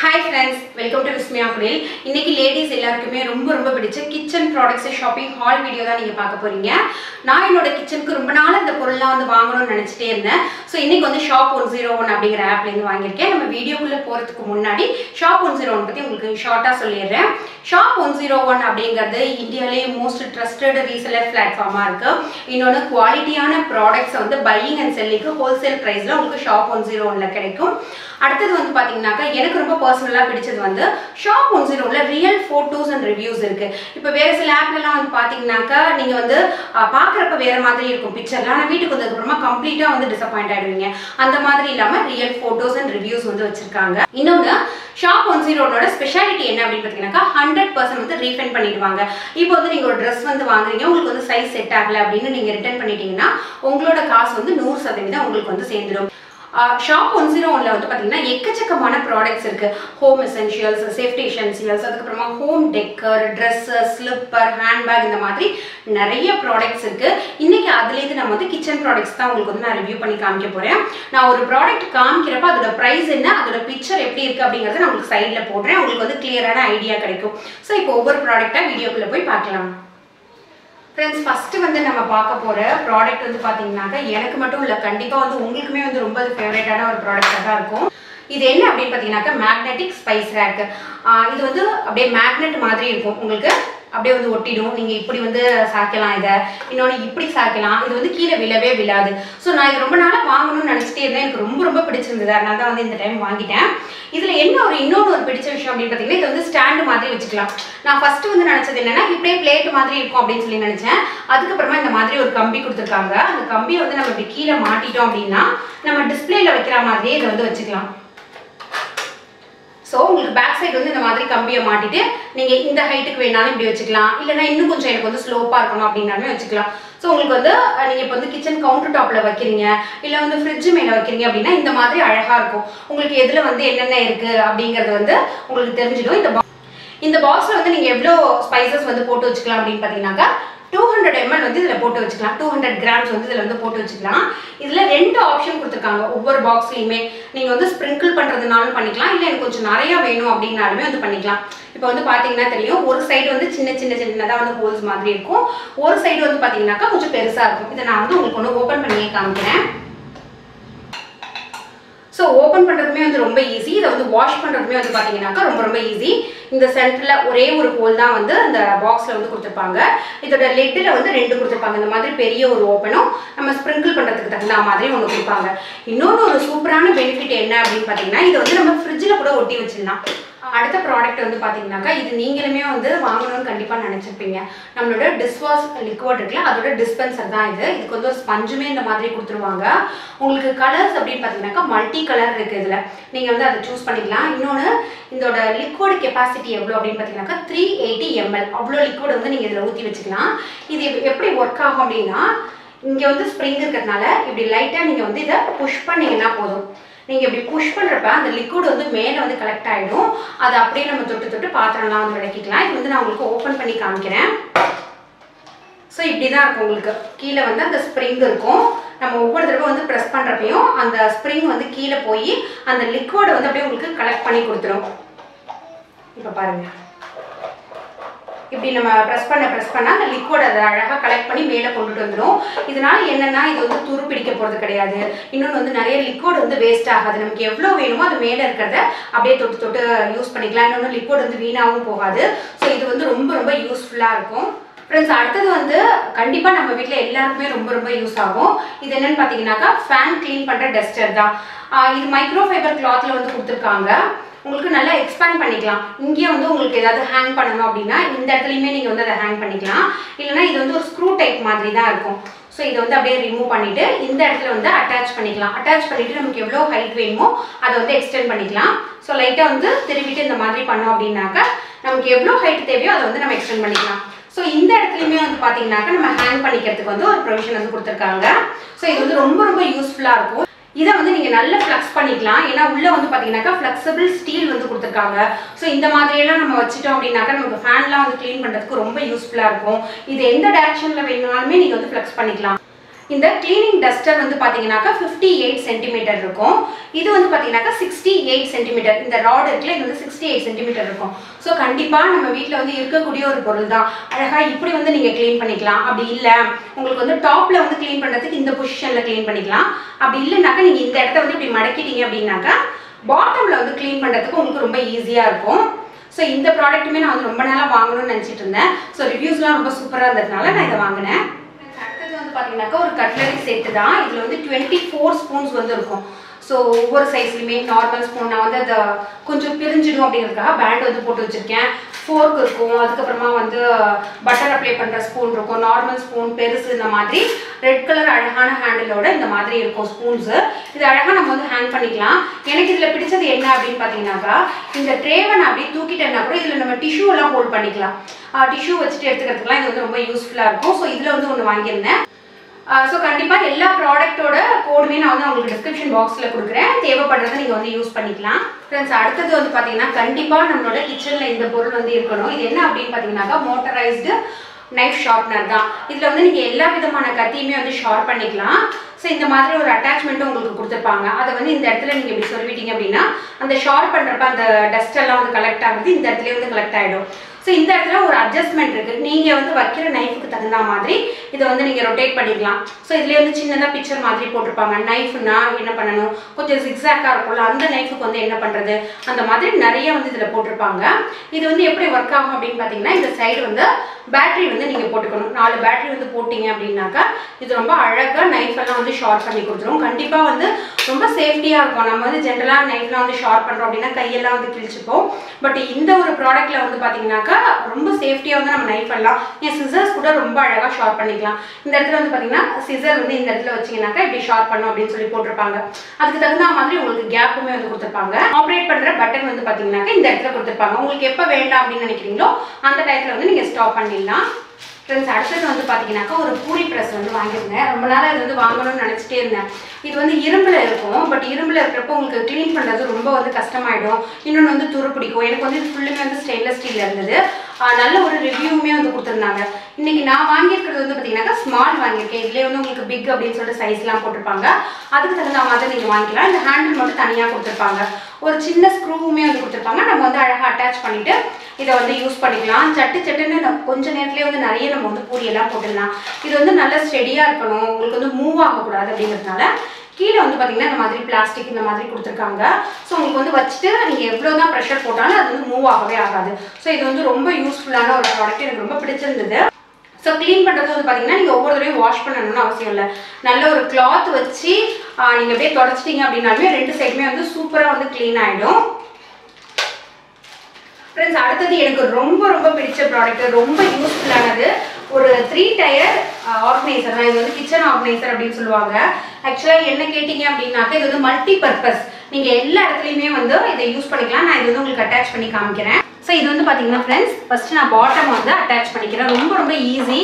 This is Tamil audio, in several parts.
hi friends welcome to Vismiya Kudil இன்னைக்கு லேடிஸ் எல்லாருக்குமே ரொம்ப ரொம்ப பிடிச்ச kitchen products shopping haul video தான் நீங்கள் பார்க்க போறீங்க நான் என்னோட கிச்சனுக்கு ரொம்ப நாள் இந்த பொருள்லாம் வந்து வாங்கணும்னு நினச்சிட்டே இருந்தேன் ஸோ இன்னைக்கு வந்து ஷாப் ஒன் ஜீரோ ஒன் அப்படிங்கிற ஆப்லேருந்து வாங்கியிருக்கேன் நம்ம வீடியோக்குள்ளே போகிறதுக்கு முன்னாடி ஷாப் ஒன் ஜீரோ ஒன் பற்றி உங்களுக்கு ஷார்ட்டாக சொல்லிடுறேன் ஷாப் ஒன் ஜீரோ ஒன் அப்படிங்கிறது இந்தியாவிலேயே மோஸ்ட் ட்ரஸ்டட் ரீசெலர் பிளாட்ஃபார்மாக இருக்குது இன்னொன்று குவாலிட்டியான ப்ராடக்ட்ஸ் வந்து பையிங் அண்ட் செல்லிங்க்கு ஹோல்சேல் ப்ரைஸில் உங்களுக்கு ஷாப் ஒன் ஜீரோ ஒனில் கிடைக்கும் அடுத்தது வந்து பார்த்தீங்கன்னாக்கா எனக்கு ரொம்ப பர்சனலாக பிடிச்சது வந்து ஷாப் ஒன் ஜீரோவில் ரியல் ஃபோட்டோஸ் அண்ட் ரிவ்யூஸ் இருக்குது இப்போ வேறு சில ஆப்லலாம் வந்து பார்த்தீங்கன்னாக்கா நீங்கள் வந்து பார்க்குறப்ப வேறு மாதிரி இருக்கும் பிக்சர்லாம் ஆனால் வீட்டுக்கு வந்ததுக்கப்புறமா கம்ப்ளீட்டாக வந்து டிசப்பாயிண்ட் ஆகிடுவீங்க அந்த மாதிரி இல்லாமல் ரியல் ஃபோட்டோஸ் அண்ட் ரிவ்யூஸ் வந்து வச்சுருக்காங்க இன்னொன்று ஷாப் ஒன் ஜீரோனோட ஸ்பெஷாலிட்டி என்ன அப்படின்னு பார்த்தீங்கன்னாக்கா ஹண்ட்ரட் பர்சன்ட் வந்து ரீஃபண்ட் பண்ணிடுவாங்க இப்போ வந்து நீங்கள் ஒரு ட்ரெஸ் வந்து வாங்குறீங்க உங்களுக்கு வந்து சைஸ் செட் ஆகலை அப்படின்னு நீங்கள் ரிட்டர்ன் பண்ணிட்டீங்கன்னா உங்களோட காசு வந்து நூறு சதவீதம் உங்களுக்கு வந்து சேர்ந்துடும் ஷாப் ஒன் ஜீரோ ஒன்ல வந்து பார்த்தீங்கன்னா எக்கச்சக்கமான ப்ராடக்ட்ஸ் இருக்கு ஹோம் எசென்ஷியல்ஸ் சேஃப்டி எசென்ஷியல்ஸ் அதுக்கப்புறமா home decor dresses slipper handbag இந்த மாதிரி நிறைய ப்ராடக்ட்ஸ் இருக்கு இன்னைக்கு அதுலேருந்து நம்ம வந்து கிச்சன் ப்ராடக்ட்ஸ் தான் உங்களுக்கு வந்து நான் ரிவ்யூ பண்ணி காமிக்க போறேன் நான் ஒரு ப்ராடக்ட் காமிக்கிறப்ப அதோட ப்ரைஸ் என்ன அதோட பிக்சர் எப்படி இருக்கு அப்படிங்கறத நான் உங்களுக்கு சைடில் போடுறேன் உங்களுக்கு வந்து கிளியரான ஐடியா கிடைக்கும் ஸோ இப்போ ஒவ்வொரு ப்ராடக்டாக வீடியோக்குள்ளே போய் பார்க்கலாம் ஃப்ரெண்ட்ஸ் ஃபஸ்ட்டு வந்து நம்ம பார்க்க போகிற ப்ராடக்ட் வந்து பார்த்தீங்கன்னாக்கா எனக்கு மட்டும் இல்லை கண்டிப்பாக வந்து உங்களுக்குமே வந்து ரொம்ப ஃபேவரேட்டான ஒரு ப்ராடக்டாக தான் இருக்கும் இது என்ன அப்படின்னு பார்த்தீங்கன்னாக்கா மேக்னெட்டிக் ஸ்பைஸ் ரேக் இது வந்து அப்படியே மேக்னெட் மாதிரி இருக்கும் உங்களுக்கு அப்படியே வந்து ஒட்டிடும் நீங்கள் இப்படி வந்து சாய்க்கலாம் இதை இன்னொன்று இப்படி சாய்க்கலாம் இது வந்து கீழே விழவே விழாது ஸோ நான் இது ரொம்ப நாளாக வாங்கணும்னு நினச்சிட்டே இருந்தேன் எனக்கு ரொம்ப ரொம்ப பிடிச்சிருந்தது அதனால தான் வந்து இந்த டைம் வாங்கிட்டேன் இதில் என்ன ஒரு இன்னொன்று ஒரு பிடிச்ச விஷயம் அப்படின்னு பார்த்தீங்கன்னா இது வந்து ஸ்டாண்டு மாதிரி வச்சுக்கலாம் நான் ஃபஸ்ட்டு வந்து நினச்சது என்னன்னா இப்படியே பிளேட் மாதிரி இருக்கும் அப்படின்னு சொல்லி நினச்சேன் அதுக்கப்புறமா இந்த மாதிரி ஒரு கம்பி கொடுத்துருக்காங்க அந்த கம்பியை வந்து நம்ம இப்படி கீழே மாட்டிட்டோம் அப்படின்னா நம்ம டிஸ்பிளேல வைக்கிற மாதிரியே இதை வந்து வச்சுக்கலாம் ஸோ உங்களுக்கு பேக் சைடு வந்து இந்த மாதிரி கம்பியை மாட்டிட்டு நீங்கள் இந்த ஹைட்டுக்கு வேணாலும் இப்படி வச்சுக்கலாம் இல்லைனா இன்னும் கொஞ்சம் எனக்கு வந்து ஸ்லோப்பாக இருக்கணும் அப்படின்னாலுமே வச்சுக்கலாம் ஸோ உங்களுக்கு வந்து நீங்கள் இப்போ வந்து கிச்சன் கவுண்டர் டாப்பில் வைக்கிறீங்க இல்லை வந்து ஃப்ரிட்ஜ் மேலே வைக்கிறீங்க அப்படின்னா இந்த மாதிரி அழகாக இருக்கும் உங்களுக்கு எதில் வந்து என்னென்ன இருக்குது அப்படிங்கிறது வந்து உங்களுக்கு தெரிஞ்சிடும் இந்த இந்த பாக்ஸில் வந்து நீங்கள் எவ்வளோ ஸ்பைசஸ் வந்து போட்டு வச்சுக்கலாம் அப்படின்னு பார்த்தீங்கன்னாக்கா டூ ஹண்ட்ரட் எம்எல் வந்து இதில் போட்டு வச்சுக்கலாம் டூ ஹண்ட்ரட் கிராம்ஸ் வந்து இதில் வந்து போட்டு வச்சுக்கலாம் இதில் ரெண்டு ஆப்ஷன் கொடுத்துருக்காங்க ஒவ்வொரு பாக்ஸ்லையுமே நீங்கள் வந்து ஸ்ப்ரிங்கிள் பண்ணுறதுனாலும் பண்ணிக்கலாம் இல்லை எனக்கு கொஞ்சம் நிறையா வேணும் அப்படின்னாலுமே வந்து பண்ணிக்கலாம் இப்போ வந்து பார்த்தீங்கன்னா தெரியும் ஒரு சைடு வந்து சின்ன சின்ன சின்னதாக வந்து ஹோல்ஸ் மாதிரி இருக்கும் ஒரு சைடு வந்து பார்த்தீங்கன்னாக்கா கொஞ்சம் பெருசாக இருக்கும் இதை நான் வந்து உங்களுக்கு ஒன்று ஓப்பன் பண்ணியே காமிக்கிறேன் ஸோ ஓப்பன் பண்ணுறதுமே வந்து ரொம்ப ஈஸி இதை வந்து வாஷ் பண்ணுறதுமே வந்து பார்த்தீங்கன்னாக்கா ரொம்ப ரொம்ப ஈஸி இந்த சென்டரில் ஒரே ஒரு ஹோல் தான் வந்து அந்த பாக்ஸில் வந்து கொடுத்துருப்பாங்க இதோட லெட்டில் வந்து ரெண்டு கொடுத்துருப்பாங்க இந்த மாதிரி பெரிய ஒரு ஓப்பனும் நம்ம ஸ்ப்ரிங்கிள் பண்ணுறதுக்கு தகுந்த மாதிரி ஒன்று கொடுப்பாங்க இன்னொன்று ஒரு சூப்பரான பெனிஃபிட் என்ன அப்படின்னு பார்த்தீங்கன்னா இதை வந்து நம்ம ஃப்ரிட்ஜில் கூட ஒட்டி வச்சிடலாம் அடுத்த ப்ராடக்ட் வந்து பார்த்தீங்கன்னாக்கா இது நீங்களுமே வந்து வாங்கணும்னு கண்டிப்பாக நினச்சிருப்பீங்க நம்மளோட டிஷ்வாஷ் லிக்விட் இருக்குல்ல அதோட டிஸ்பென்சர் தான் இது இதுக்கு வந்து ஒரு ஸ்பஞ்சுமே இந்த மாதிரி கொடுத்துருவாங்க உங்களுக்கு கலர்ஸ் அப்படின்னு பார்த்தீங்கன்னாக்கா மல்டி கலர் இருக்குது இதில் நீங்கள் வந்து அதை சூஸ் பண்ணிக்கலாம் இன்னொன்று இதோட லிக்விட் கெப்பாசிட்டி எவ்வளோ அப்படின்னு பார்த்தீங்கன்னாக்கா த்ரீ எயிட்டி எம்எல் அவ்வளோ லிக்விட் வந்து நீங்கள் இதில் ஊற்றி வச்சுக்கலாம் இது எப்படி ஒர்க் ஆகும் அப்படின்னா இங்கே வந்து ஸ்ப்ரிங் இருக்கிறதுனால இப்படி லைட்டாக நீங்கள் வந்து இதை புஷ் பண்ணிங்கன்னா போதும் நீங்கள் இப்படி புஷ் பண்ணுறப்ப அந்த லிக்விட் வந்து மேலே வந்து கலெக்ட் ஆகிடும் அதை அப்படியே நம்ம தொட்டு தொட்டு பாத்திரம்லாம் வந்து விளக்கிக்கலாம் இது வந்து நான் உங்களுக்கு ஓப்பன் பண்ணி காமிக்கிறேன் ஸோ இப்படி தான் இருக்கும் உங்களுக்கு கீழே வந்து அந்த ஸ்ப்ரிங் இருக்கும் நம்ம ஒவ்வொரு தடவை வந்து ப்ரெஸ் பண்ணுறப்பையும் அந்த ஸ்ப்ரிங் வந்து கீழே போய் அந்த லிக்விடை வந்து அப்படியே உங்களுக்கு கலெக்ட் பண்ணி கொடுத்துரும் இப்போ பாருங்கள் இப்படி நம்ம ப்ரெஸ் பண்ண ப்ரெஸ் பண்ணால் அந்த லிக்விட் அதை அழகாக கலெக்ட் பண்ணி மேலே கொண்டுட்டு வந்துடும் இதனால என்னென்னா இது வந்து துரு பிடிக்க போகிறது கிடையாது இன்னொன்று வந்து நிறைய லிக்விட் வந்து வேஸ்ட் ஆகாது நமக்கு எவ்வளோ வேணுமோ அது மேலே இருக்கிறத அப்படியே தொட்டு தொட்டு யூஸ் பண்ணிக்கலாம் இன்னொன்று லிக்விட் வந்து வீணாகவும் போகாது ஸோ இது வந்து ரொம்ப ரொம்ப யூஸ்ஃபுல்லாக இருக்கும் ஃப்ரெண்ட்ஸ் அடுத்தது வந்து கண்டிப்பாக நம்ம வீட்டில் எல்லாருக்குமே ரொம்ப ரொம்ப யூஸ் ஆகும் இது என்னன்னு பார்த்தீங்கன்னாக்கா ஃபேன் க்ளீன் பண்ணுற டஸ்டர் தான் இது மைக்ரோ ஃபைபர் கிளாத்தில் வந்து கொடுத்துருக்காங்க உங்களுக்கு நல்லா எக்ஸ்பேண்ட் பண்ணிக்கலாம் இங்கேயே வந்து உங்களுக்கு ஏதாவது ஹேங் பண்ணணும் அப்படின்னா இந்த இடத்துலையுமே நீங்கள் வந்து அதை ஹேங் பண்ணிக்கலாம் இல்லைனா இது வந்து ஒரு ஸ்க்ரூ டைப் மாதிரி தான் இருக்கும் ஸோ இதை வந்து அப்படியே ரிமூவ் பண்ணிவிட்டு இந்த இடத்துல வந்து அட்டாச் பண்ணிக்கலாம் அட்டாச் பண்ணிவிட்டு நமக்கு எவ்வளோ ஹைட் வேணுமோ அதை வந்து எக்ஸ்டெண்ட் பண்ணிக்கலாம் ஸோ லைட்டாக வந்து திருவிட்டு இந்த மாதிரி பண்ணோம் அப்படின்னாக்கா நமக்கு எவ்வளோ ஹைட் தேவையோ அதை வந்து நம்ம எக்ஸ்டெண்ட் பண்ணிக்கலாம் ஸோ இந்த இடத்துலையுமே வந்து பார்த்தீங்கன்னாக்கா நம்ம ஹேங் பண்ணிக்கிறதுக்கு வந்து ஒரு ப்ரொவிஷன் வந்து கொடுத்துருக்காங்க ஸோ இது வந்து ரொம்ப ரொம்ப யூஸ்ஃபுல்லாக இருக்கும் இதை வந்து நீங்கள் நல்ல ஃப்ளக்ஸ் பண்ணிக்கலாம் ஏன்னா உள்ளே வந்து பார்த்தீங்கன்னாக்கா ஃப்ளெக்சிபிள் ஸ்டீல் வந்து கொடுத்துருக்காங்க ஸோ இந்த மாதிரியெல்லாம் நம்ம வச்சுட்டோம் அப்படின்னாக்கா நமக்கு ஃபேன்லாம் வந்து க்ளீன் பண்ணுறதுக்கு ரொம்ப யூஸ்ஃபுல்லாக இருக்கும் இது எந்த டேரக்ஷனில் வேணுனாலுமே நீங்கள் வந்து ஃப்ளெக்ஸ் பண்ணிக்கலாம் இந்த கிளீனிங் டஸ்டர் வந்து பார்த்தீங்கன்னாக்கா ஃபிஃப்டி எயிட் சென்டிமீட்டர் இருக்கும் இது வந்து பார்த்தீங்கன்னாக்கா சிக்ஸ்டி எயிட் சென்டிமீட்டர் இந்த ராட் இருக்குல்ல இது வந்து சிக்ஸ்டி எயிட் சென்டிமீட்டர் இருக்கும் ஸோ கண்டிப்பாக நம்ம வீட்டில் வந்து இருக்கக்கூடிய ஒரு பொருள் தான் அழகாக இப்படி வந்து நீங்கள் க்ளீன் பண்ணிக்கலாம் அப்படி இல்லை உங்களுக்கு வந்து டாப்பில் வந்து க்ளீன் பண்ணுறதுக்கு இந்த பொசிஷனில் க்ளீன் பண்ணிக்கலாம் அப்படி இல்லைனாக்கா நீங்கள் இந்த இடத்த வந்து இப்படி மடக்கிட்டீங்க அப்படின்னாக்கா பாட்டமில் வந்து க்ளீன் பண்ணுறதுக்கு உங்களுக்கு ரொம்ப ஈஸியாக இருக்கும் ஸோ இந்த ப்ராடக்ட்டுமே நான் வந்து ரொம்ப நாளாக வாங்கணும்னு நினச்சிட்டு இருந்தேன் ஸோ ரிவ்யூஸ்லாம் ரொம்ப சூப்பராக இருந்ததுனால நான் இதை வாங்கினேன் அடுத்தது வந்து பார்த்தீங்கன்னாக்கா ஒரு கட்லரி செட்டு தான் இதில் வந்து டுவெண்ட்டி ஃபோர் ஸ்பூன்ஸ் வந்து இருக்கும் ஸோ ஒவ்வொரு சைஸ்லையுமே நார்மல் ஸ்பூன் நான் வந்து அதை கொஞ்சம் பிரிஞ்சிடும் அப்படிங்கிறதுக்காக பேண்ட் வந்து போட்டு வச்சுருக்கேன் ஃபோர்க் இருக்கும் அதுக்கப்புறமா வந்து பட்டர் அப்ளை பண்ணுற ஸ்பூன் இருக்கும் நார்மல் ஸ்பூன் பெருசு இந்த மாதிரி ரெட் கலர் அழகான ஹேண்டிலோட இந்த மாதிரி இருக்கும் ஸ்பூன்ஸு இது அழகாக நம்ம வந்து ஹேங் பண்ணிக்கலாம் எனக்கு இதில் பிடிச்சது என்ன அப்படின்னு பார்த்தீங்கன்னாக்கா இந்த ட்ரேவை நான் அப்படியே தூக்கிட்டேன்னா கூட இதில் நம்ம டிஷ்யூ எல்லாம் ஹோல்ட் பண்ணிக்கலாம் டிஷ்யூ வச்சுட்டு எடுத்துக்கிறதுக்குலாம் இது வந்து ரொம்ப யூஸ்ஃபுல்லாக இருக்கும் ஸோ இதில் வந்து ஒன்று வாங்கியிருந்தேன் ஸோ கண்டிப்பாக எல்லா ப்ராடக்ட்டோட கோடுமே நான் வந்து உங்களுக்கு டிஸ்கிரிப்ஷன் பாக்ஸில் கொடுக்குறேன் தேவைப்படுறதை நீங்கள் வந்து யூஸ் பண்ணிக்கலாம் ஃப்ரெண்ட்ஸ் அடுத்தது வந்து பார்த்தீங்கன்னா கண்டிப்பாக நம்மளோட கிச்சனில் இந்த பொருள் வந்து இருக்கணும் இது என்ன அப்படின்னு பார்த்தீங்கன்னாக்கா மோட்டரைஸ்டு நைஃப் ஷார்ப்னர் தான் இதில் வந்து நீங்கள் எல்லா விதமான கத்தியுமே வந்து ஷார்ப் பண்ணிக்கலாம் ஸோ இந்த மாதிரி ஒரு அட்டாச்மெண்ட்டும் உங்களுக்கு கொடுத்துருப்பாங்க அதை வந்து இந்த இடத்துல நீங்கள் இப்படி சொல்லிவிட்டீங்க அப்படின்னா அந்த ஷார்ப் பண்ணுறப்ப அந்த டஸ்ட் எல்லாம் வந்து கலெக்ட் ஆகுது இந்த இடத்துல வந்து கலெக்ட் ஆகிடும் ஸோ இந்த இடத்துல ஒரு அட்ஜஸ்ட்மெண்ட் இருக்குது நீங்கள் வந்து வைக்கிற நைஃபுக்கு தகுந்த மாதிரி இதை வந்து நீங்கள் ரொட்டேட் பண்ணிக்கலாம் ஸோ இதுலேயே வந்து சின்னதாக பிக்சர் மாதிரி போட்டிருப்பாங்க நைஃப்னா என்ன பண்ணணும் கொஞ்சம் ஜிக்ஸாக்காக இருக்கும்ல அந்த நைஃபுக்கு வந்து என்ன பண்ணுறது அந்த மாதிரி நிறைய வந்து இதில் போட்டிருப்பாங்க இது வந்து எப்படி ஒர்க் ஆகும் அப்படின்னு பார்த்தீங்கன்னா இந்த சைடு வந்து பேட்டரி வந்து நீங்கள் போட்டுக்கணும் நாலு பேட்டரி வந்து போட்டிங்க அப்படின்னாக்கா இது ரொம்ப அழகாக நைஃப் எல்லாம் வந்து ஷார்ப் பண்ணி கொடுத்துரும் கண்டிப்பாக வந்து ரொம்ப சேஃப்டியாக இருக்கும் நம்ம வந்து ஜென்ரலாக நைஃப்லாம் வந்து ஷார்ப் பண்ணுறோம் அப்படின்னா கையெல்லாம் வந்து கிழிச்சுப்போம் பட் இந்த ஒரு ப்ராடக்ட்டில் வந்து பார்த்தீங்கன்னாக்கா ரொம்ப சேஃப்டியாக வந்து நம்ம நைஃப் எல்லாம் என் சிசர்ஸ் கூட ரொம்ப அழகாக ஷார்ப் பண்ணிக்கலாம் இந்த இடத்துல வந்து பார்த்தீங்கன்னா சிசர் வந்து இந்த இடத்துல வச்சிங்கனாக்கா இப்படி ஷார்ப் பண்ணும் அப்படின்னு சொல்லி போட்டிருப்பாங்க அதுக்கு தகுந்த மாதிரி உங்களுக்கு கேப்புமே வந்து கொடுத்துருப்பாங்க ஆப்ரேட் பண்ணுற பட்டன் வந்து பார்த்தீங்கன்னாக்கா இந்த இடத்துல கொடுத்துருப்பாங்க உங்களுக்கு எப்போ வேண்டாம் அப்படின்னு நினைக்கிறீங்களோ அந்த டயத்தில் வந்து நீங்கள் ஸ்டாப் பண்ணிடலாம் ஃப்ரெண்ட்ஸ் அடுத்தது வந்து பார்த்தீங்கன்னாக்கா ஒரு பூரி ப்ரெஸ் வந்து வாங்கியிருந்தேன் ரொம்ப நாளாக இது வந்து வாங்கணும்னு நினச்சிட்டே இருந்தேன் இது வந்து இரும்பில் இருக்கும் பட் இரும்பில் இருக்கிறப்போ உங்களுக்கு க்ளீன் பண்ணுறது ரொம்ப வந்து கஷ்டமாயிடும் இன்னொன்று வந்து துரு பிடிக்கும் எனக்கு வந்து இது ஃபுல்லுமே வந்து ஸ்டெயின்லெஸ் ஸ்டீலில் இருந்தது ஆஹ் நல்ல ஒரு ரிவ்யூவுமே வந்து கொடுத்துருந்தாங்க இன்னைக்கு நான் வாங்கியிருக்கிறது வந்து பார்த்தீங்கன்னாக்கா ஸ்மால் வாங்கியிருக்கேன் இதுலேயே வந்து உங்களுக்கு பிக் அப்படின்னு சொல்லிட்டு சைஸ்லாம் போட்டிருப்பாங்க அதுக்கு தகுந்த மாதிரி நீங்கள் வாங்கிக்கலாம் இந்த ஹேண்டில் மட்டும் தனியாக கொடுத்துருப்பாங்க ஒரு சின்ன ஸ்க்ரூவுமே வந்து கொடுத்துருப்பாங்க நம்ம வந்து அழகாக அட்டாச் பண்ணிவிட்டு இதை வந்து யூஸ் பண்ணிக்கலாம் சட்டு சட்டுன்னு நம்ம கொஞ்ச நேரத்துலேயே வந்து நிறைய நம்ம வந்து பூரியெல்லாம் போட்டுடலாம் இது வந்து நல்ல ஸ்டெடியாக இருக்கணும் உங்களுக்கு வந்து மூவ் ஆகக்கூடாது அப்படிங்கிறதுனால கீழே வந்து பார்த்தீங்கன்னா இந்த மாதிரி பிளாஸ்டிக் இந்த மாதிரி கொடுத்துருக்காங்க ஸோ உங்களுக்கு வந்து வச்சுட்டு நீங்கள் எவ்வளோ தான் ப்ரெஷர் போட்டாலும் அது வந்து மூவ் ஆகவே ஆகாது ஸோ இது வந்து ரொம்ப யூஸ்ஃபுல்லான ஒரு ப்ராடக்ட் எனக்கு ரொம்ப பிடிச்சிருந்தது ஸோ க்ளீன் பண்ணுறது வந்து பார்த்தீங்கன்னா நீங்கள் ஒவ்வொரு தடவையும் வாஷ் பண்ணணும்னு அவசியம் இல்லை நல்ல ஒரு கிளாத் வச்சு நீங்கள் அப்படியே தொடச்சிட்டிங்க அப்படின்னாலுமே ரெண்டு சைடுமே வந்து சூப்பராக வந்து க்ளீன் ஆகிடும் ஃப்ரெண்ட்ஸ் அடுத்தது எனக்கு ரொம்ப ரொம்ப பிடிச்ச ப்ராடக்ட் ரொம்ப யூஸ்ஃபுல்லானது ஒரு த்ரீ டயர் ஆர்கனைசர் தான் இது வந்து கிச்சன் ஆர்கனைசர் அப்படின்னு சொல்லுவாங்க ஆக்சுவலாக என்ன கேட்டிங்க அப்படின்னாக்கா இது வந்து மல்டி பர்பஸ் நீங்கள் எல்லா இடத்துலையுமே வந்து இதை யூஸ் பண்ணிக்கலாம் நான் இது வந்து உங்களுக்கு அட்டாச் பண்ணி காமிக்கிறேன் ஸோ இது வந்து பார்த்தீங்கன்னா ஃப்ரெண்ட்ஸ் ஃபஸ்ட்டு நான் பாட்டம் வந்து அட்டாச் பண்ணிக்கிறேன் ரொம்ப ரொம்ப ஈஸி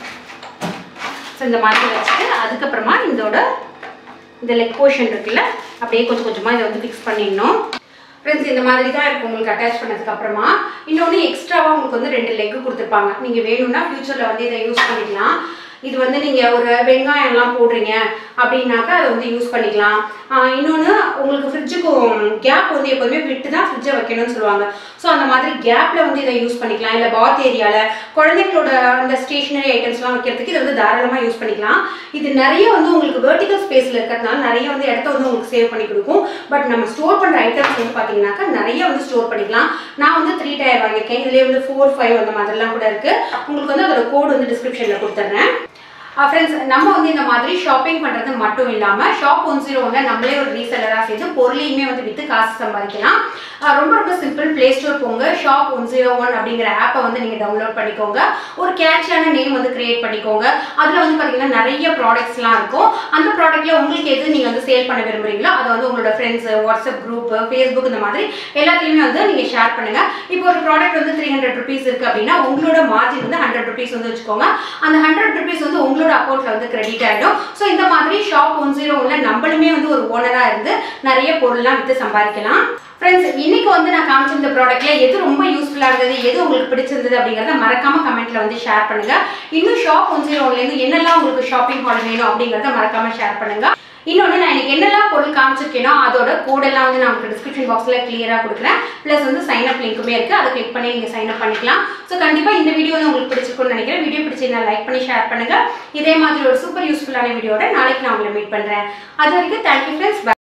ஸோ இந்த மாதிரி வச்சுட்டு அதுக்கப்புறமா இதோட இந்த லெக் போர்ஷன் இருக்குல்ல அப்படியே கொஞ்சம் கொஞ்சமாக இதை வந்து ஃபிக்ஸ் பண்ணிடணும் ஃப்ரெண்ட்ஸ் இந்த மாதிரி தான் இருக்கும் உங்களுக்கு அட்டாச் பண்ணதுக்கு அப்புறமா இன்னொன்று எக்ஸ்ட்ராவாக உங்களுக்கு வந்து ரெண்டு லெக் கொடுத்துருப்பாங்க நீங்கள் வேணும்னா ஃப்யூச்சரில் வந்து இதை யூஸ் பண்ணிக்கலாம் இது வந்து நீங்கள் ஒரு வெங்காயம்லாம் போடுறீங்க அப்படின்னாக்கா அதை வந்து யூஸ் பண்ணிக்கலாம் இன்னொன்று உங்களுக்கு ஃப்ரிட்ஜுக்கும் கேப் வந்து எப்போதுமே விட்டு தான் ஃப்ரிட்ஜை வைக்கணும்னு சொல்லுவாங்க ஸோ அந்த மாதிரி கேப்பில் வந்து இதை யூஸ் பண்ணிக்கலாம் இல்லை பாத் ஏரியாவில் குழந்தைங்களோட அந்த ஸ்டேஷனரி ஐட்டம்ஸ்லாம் வைக்கிறதுக்கு இதை வந்து தாராளமாக யூஸ் பண்ணிக்கலாம் இது நிறைய வந்து உங்களுக்கு வெர்டிகல் ஸ்பேஸில் இருக்கிறதுனால நிறைய வந்து இடத்த வந்து உங்களுக்கு சேவ் பண்ணி கொடுக்கும் பட் நம்ம ஸ்டோர் பண்ணுற ஐட்டம்ஸ் வந்து பார்த்தீங்கன்னாக்கா நிறைய வந்து ஸ்டோர் பண்ணிக்கலாம் நான் வந்து த்ரீ டயர் வாங்கியிருக்கேன் இதுலேயே வந்து ஃபோர் ஃபைவ் அந்த மாதிரிலாம் கூட இருக்குது உங்களுக்கு வந்து அதோட கோடு வந்து டிஸ்கிரிப்ஷனில் கொடுத்துட்றேன் ஃப்ரெண்ட்ஸ் நம்ம வந்து இந்த மாதிரி ஷாப்பிங் பண்ணுறது மட்டும் இல்லாமல் ஷாப் ஒன் ஜீரோ ஒன்ல நம்மளே ஒரு ரீசெல்லராக சேர்த்து பொருளையுமே வந்து விற்று காசு சம்பாதிக்கலாம் அஹ் ரொம்ப ரொம்ப சிம்பிள் ப்ளே ஸ்டோர் போங்க ஷாப் ஒன் ஜீரோ ஒன் அப்படிங்கிற ஆப்பை வந்து நீங்கள் டவுன்லோட் பண்ணிக்கோங்க ஒரு கேட்சியான நேம் வந்து கிரியேட் பண்ணிக்கோங்க அதில் வந்து பார்த்தீங்கன்னா நிறைய ப்ராடக்ட்ஸ்லாம் இருக்கும் அந்த ப்ராடக்ட்டில் உங்களுக்கு எது நீங்கள் வந்து சேல் பண்ண விரும்புறீங்களோ அதை வந்து உங்களோட ஃப்ரெண்ட்ஸ் வாட்ஸ்அப் குரூப் ஃபேஸ்புக் இந்த மாதிரி எல்லாத்துலேயுமே வந்து நீங்கள் ஷேர் பண்ணுங்க இப்போ ஒரு ப்ராடக்ட் வந்து த்ரீ ஹண்ட்ரட் ருபீஸ் இருக்குது அப்படின்னா உங்களோட மார்ஜின் வந்து ஹண்ட்ரட் ருபீஸ் வந்து வச்சுக்கோங்க அந்த ஹண்ட்ரட் ருபீஸ் வந்து உங்களோட அக்கௌண்ட்ல வந்து கிரெடிட் ஆகிடும் ஸோ இந்த மாதிரி ஷாப் ஒன் ஜீரோ ஒன்ல நம்மளுமே வந்து ஒரு ஓனராக இருந்து நிறைய பொருள்லாம் விற்று சம்பாதிக்கலாம் ஃப்ரெண்ட்ஸ் இன்னைக்கு வந்து நான் காமிச்சிருந்த ப்ராடக்ட்ல எது ரொம்ப யூஸ்ஃபுல்லாக இருந்தது எது உங்களுக்கு பிடிச்சிருந்தது அப்படிங்கிறத மறக்காம கமெண்ட்ல வந்து ஷேர் பண்ணுங்க இன்னும் ஷாப் ஒன் ஜீரோ ஒன்லேருந்து என்னெல்லாம் உங்களுக்கு ஷாப்பிங் ஹால் வேணும் அப்படிங்கிறத மறக்காம ஷேர் பண்ணுங்க இன்னொன்று நான் எனக்கு என்னெல்லாம் பொருள் காமிச்சிருக்கேனோ அதோட கோடெல்லாம் வந்து நான் உங்களுக்கு டிஸ்கிரிப்ஷன் பாக்ஸில் கிளியராக கொடுக்குறேன் ப்ளஸ் வந்து சைன் அப் லிங்க்குமே இருக்குது அதை கிளிக் பண்ணி நீங்கள் சைன் அப் பண்ணிக்கலாம் ஸோ கண்டிப்பாக இந்த வீடியோ வந்து உங்களுக்கு பிடிச்சிருக்கும்னு நினைக்கிறேன் வீடியோ பிடிச்சிருந்தா லைக் பண்ணி ஷேர் பண்ணுங்கள் இதே மாதிரி ஒரு சூப்பர் யூஸ்ஃபுல்லான வீடியோட நாளைக்கு நான் உங்களை மீட் பண்ணுறேன் அது வரைக்கும் தேங்க்யூ ஃப்ரெண்ட்ஸ்